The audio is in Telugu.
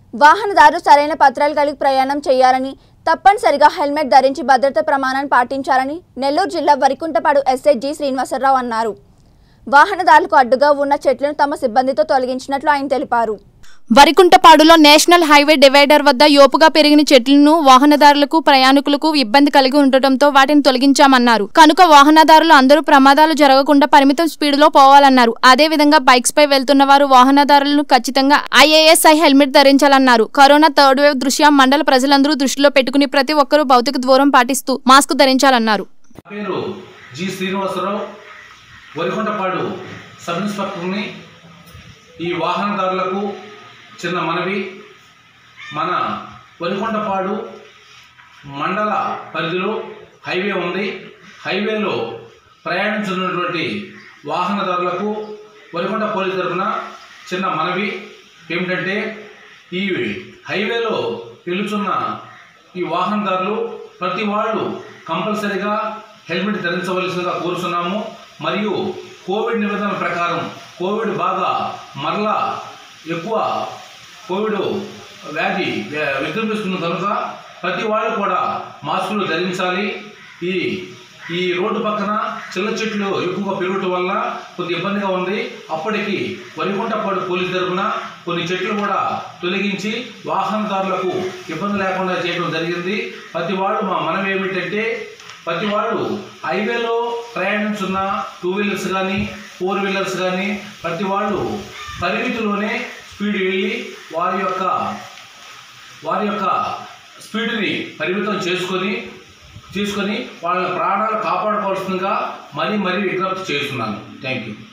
వాహనదారులు సరైన పత్రాలు కలిగి ప్రయాణం చేయాలని తప్పనిసరిగా హెల్మెట్ ధరించి భద్రత ప్రమాణాన్ని పాటించాలని నెల్లూరు జిల్లా వరికుంటపాడు ఎస్ఐ జి శ్రీనివాసరావు అన్నారు వాహనదారులకు అడ్డుగా ఉన్న చెట్లను తమ సిబ్బందితో తొలగించినట్లు ఆయన తెలిపారు వరికుంటపాడులో నేషనల్ హైవే డివైడర్ వద్ద యోపుగా పెరిగిన చెట్లను వాహనదారులకు ప్రయాణికులకు ఇబ్బంది కలిగి ఉండటంతో వాటిని తొలగించామన్నారు కనుక వాహనదారులు అందరూ ప్రమాదాలు జరగకుండా పరిమిత స్పీడులో పోవాలన్నారు అదే విధంగా బైక్స్ పై వెళ్తున్న వారు వాహనదారులను ఖచ్చితంగా ఐఏఎస్ఐ హెల్మెట్ ధరించాలన్నారు కరోనా థర్డ్ వేవ్ దృష్ట్యా మండల ప్రజలందరూ దృష్టిలో పెట్టుకుని ప్రతి ఒక్కరూ భౌతిక దూరం పాటిస్తూ మాస్క్ ధరించాలన్నారు నా పేరు జి శ్రీనివాసరావు వరికొండపాడు సబ్ ఇన్స్పెక్టర్ని ఈ వాహనదారులకు చిన్న మనవి మన వరికొండపాడు మండల పరిధిలో హైవే ఉంది హైవేలో ప్రయాణించున్నటువంటి వాహనదారులకు వరికొండ పోలీస్ తరఫున చిన్న మనవి ఏమిటంటే ఈ హైవేలో వెళుతున్న ఈ వాహనదారులు ప్రతి వాళ్ళు కంపల్సరిగా హెల్మెట్ ధరించవలసిందిగా కోరుతున్నాము మరియు కోవిడ్ నిబంధనల ప్రకారం కోవిడ్ బాగా మరలా ఎక్కువ కోవిడ్ వ్యాధి వ్య- విజృంభిస్తుంది కనుక ప్రతి వాళ్ళు కూడా మాస్కులు ధరించాలి ఈ ఈ రోడ్డు పక్కన చిల్ల చెట్లు ఎక్కువగా పెరగటం వల్ల కొద్ది ఇబ్బందిగా ఉంది అప్పటికి వరికుంటపాడు పోలీస్ తరఫున కొన్ని చెట్లు కూడా తొలగించి వాహనదారులకు ఇబ్బంది లేకుండా చేయడం జరిగింది ప్రతి వాళ్ళు మా మనం ఏమిటంటే ప్రతి వాళ్ళు హైవేలో ప్రయాణించున్న టూ వీలర్స్ కానీ ఫోర్ వీలర్స్ కానీ ప్రతి వాళ్ళు పరిమితిలోనే స్పీడ్ వెళ్ళి వారి యొక్క వారి యొక్క స్పీడ్ని పరిమితం చేసుకొని తీసుకొని వాళ్ళ ప్రాణాలు కాపాడుకోవాల్సిందిగా మరీ మరీ విజ్ఞప్తి చేస్తున్నాను థ్యాంక్ యూ